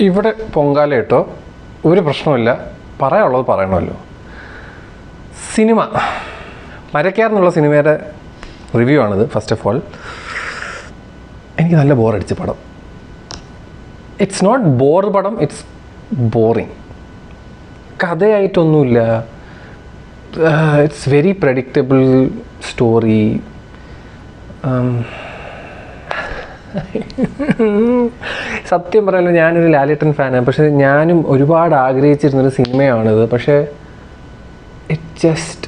ഇവിടെ പൊങ്കാല കേട്ടോ ഒരു പ്രശ്നമില്ല പറയാനുള്ളത് പറയണമല്ലോ സിനിമ മരക്കാർ എന്നുള്ള സിനിമയുടെ റിവ്യൂ ആണിത് ഫസ്റ്റ് ഓഫ് ഓൾ എനിക്ക് നല്ല ബോറടിച്ച പടം ഇറ്റ്സ് നോട്ട് ബോർ പടം ഇറ്റ്സ് ബോറിങ് കഥയായിട്ടൊന്നുമില്ല ഇറ്റ്സ് വെരി പ്രഡിക്റ്റബിൾ സ്റ്റോറി സത്യം പറയാലോ ഞാനൊരു ലാലേട്ടൻ ഫാനാണ് പക്ഷെ ഞാനും ഒരുപാട് ആഗ്രഹിച്ചിരുന്നൊരു സിനിമയാണിത് പക്ഷേ ഇറ്റ് ജസ്റ്റ്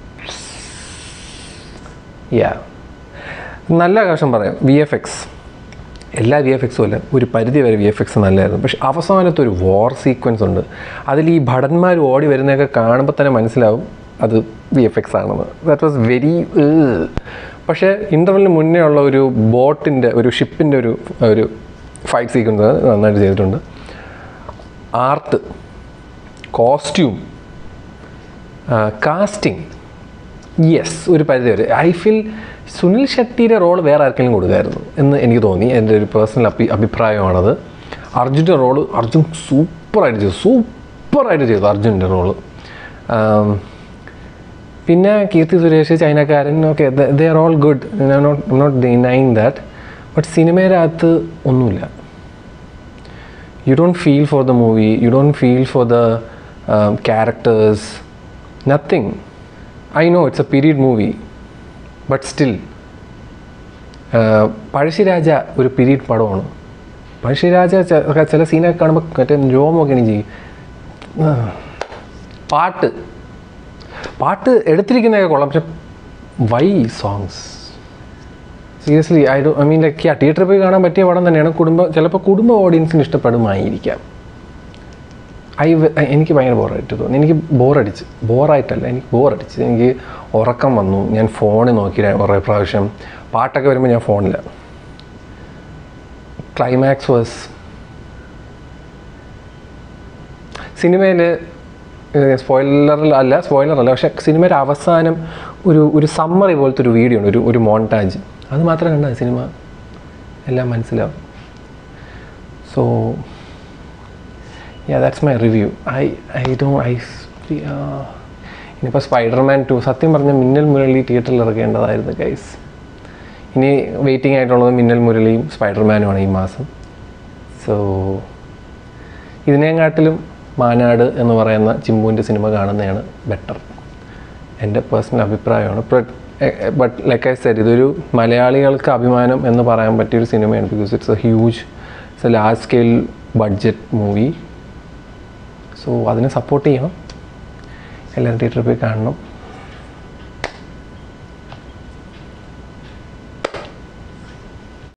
യാ നല്ല ആകാശം പറയാം വി എഫ് എക്സ് എല്ലാ വി എഫ് എക്സും അല്ല ഒരു പരിധി വരെ വി എഫ് എക്സ് നല്ലതായിരുന്നു പക്ഷെ അവസാനത്തെ ഒരു വാർ സീക്വൻസ് ഉണ്ട് അതിൽ ഈ ഭടന്മാർ ഓടി വരുന്നതൊക്കെ കാണുമ്പോൾ തന്നെ മനസ്സിലാവും അത് വി എഫ് എക്സ് ആണെന്ന് ദാറ്റ് വാസ് വെരി പക്ഷേ ഇൻ്റർവെല്ലിന് മുന്നേ ഉള്ള ഒരു ബോട്ടിൻ്റെ ഒരു ഷിപ്പിൻ്റെ ഒരു ഒരു ഫൈറ്റ് സീക്വൻസ് നന്നായിട്ട് ചെയ്തിട്ടുണ്ട് ആർട്ട് കോസ്റ്റ്യൂം കാസ്റ്റിംഗ് യെസ് ഒരു പരിധി വരെ ഐ ഫീൽ സുനിൽ ഷെട്ടിയുടെ റോൾ വേറെ ആർക്കെങ്കിലും കൊടുക്കായിരുന്നു എന്ന് എനിക്ക് തോന്നി എൻ്റെ ഒരു പേഴ്സണൽ അഭി അഭിപ്രായമാണത് അർജുൻ്റെ റോള് അർജുൻ സൂപ്പറായിട്ട് ചെയ്തു സൂപ്പറായിട്ട് ചെയ്തു അർജുൻ്റെ റോള് പിന്നെ കീർത്തി സുരേഷ് ചൈനക്കാരൻ okay they are all good not not denying that but സിനിമയുടെ അകത്ത് ഒന്നുമില്ല you don't feel for the movie you don't feel for the um, characters nothing i know it's a period movie but still uh, Pazhassiraja ഒരു period പടമാണ് പഴശ്ശിരാജ ചെ- ഒക്കെ ചില സീനൊക്കെ കാണുമ്പോൾ മറ്റേ രോമൊക്കെ എനിക്ക് ചെയ്യും ആ. പാട്ട് പാട്ട് എടുത്തിരിക്കുന്നതൊക്കെ കൊള്ളാം പക്ഷെ why songs seriously I do I mean like ആ തിയേറ്ററിൽ പോയി കാണാൻ പറ്റിയ പടം തന്നെയാണ് കുടുംബ ചിലപ്പോൾ കുടുംബ ഓഡിയൻസിന് ഇഷ്ടപ്പെടുമായിരിക്കാം ഐ എനിക്ക് ഭയങ്കര ബോറായിട്ട് തോന്നി എനിക്ക് ബോറടിച്ച് ബോറായിട്ടല്ല എനിക്ക് ബോറടിച്ച് എനിക്ക് ഉറക്കം വന്നു ഞാൻ ഫോണിൽ നോക്കി ര- കുറേ പ്രാവശ്യം പാട്ടൊക്കെ വരുമ്പോൾ ഞാൻ ഫോണില്ല ക്ലൈമാക്സ് വാസ് സിനിമയിൽ സ്പോയിലറിൽ അല്ല സ്പോയിലർ അല്ല പക്ഷെ സിനിമയുടെ അവസാനം ഒരു ഒരു സമ്മറി പോലത്തെ ഒരു വീഡിയോ ഉണ്ട് ഒരു ഒരു മോണ്ടാജ് അത് മാത്രം കണ്ടാൽ സിനിമ എല്ലാം മനസ്സിലാവും so yeah that's my review I I do I ഇനിയിപ്പോൾ സ്പൈഡർമാൻ ടു സത്യം പറഞ്ഞ മിന്നൽ മുരളി തിയേറ്ററിൽ ഇറക്കേണ്ടതായിരുന്നു ഗൈസ് ഇനി വെയിറ്റിംഗ് ആയിട്ടുള്ളത് മിന്നൽ മുരളിയും സ്പൈഡർമാനുമാണ് ഈ മാസം സോ ഇതിനെക്കാട്ടിലും മാനാട് എന്ന് പറയുന്ന ചിമ്പുവിൻ്റെ സിനിമ കാണുന്നതാണ് ബെറ്റർ എൻ്റെ പേഴ്സണൽ അഭിപ്രായമാണ് ബട്ട് ലൈക്ക് ഐ സെഡ് ഇതൊരു മലയാളികൾക്ക് അഭിമാനം എന്ന് പറയാൻ പറ്റിയൊരു സിനിമയാണ് because it's a huge it's a large scale budget movie so അതിനെ സപ്പോർട്ട് ചെയ്യണം എല്ലാവരും തിയേറ്ററിൽ പോയി കാണണം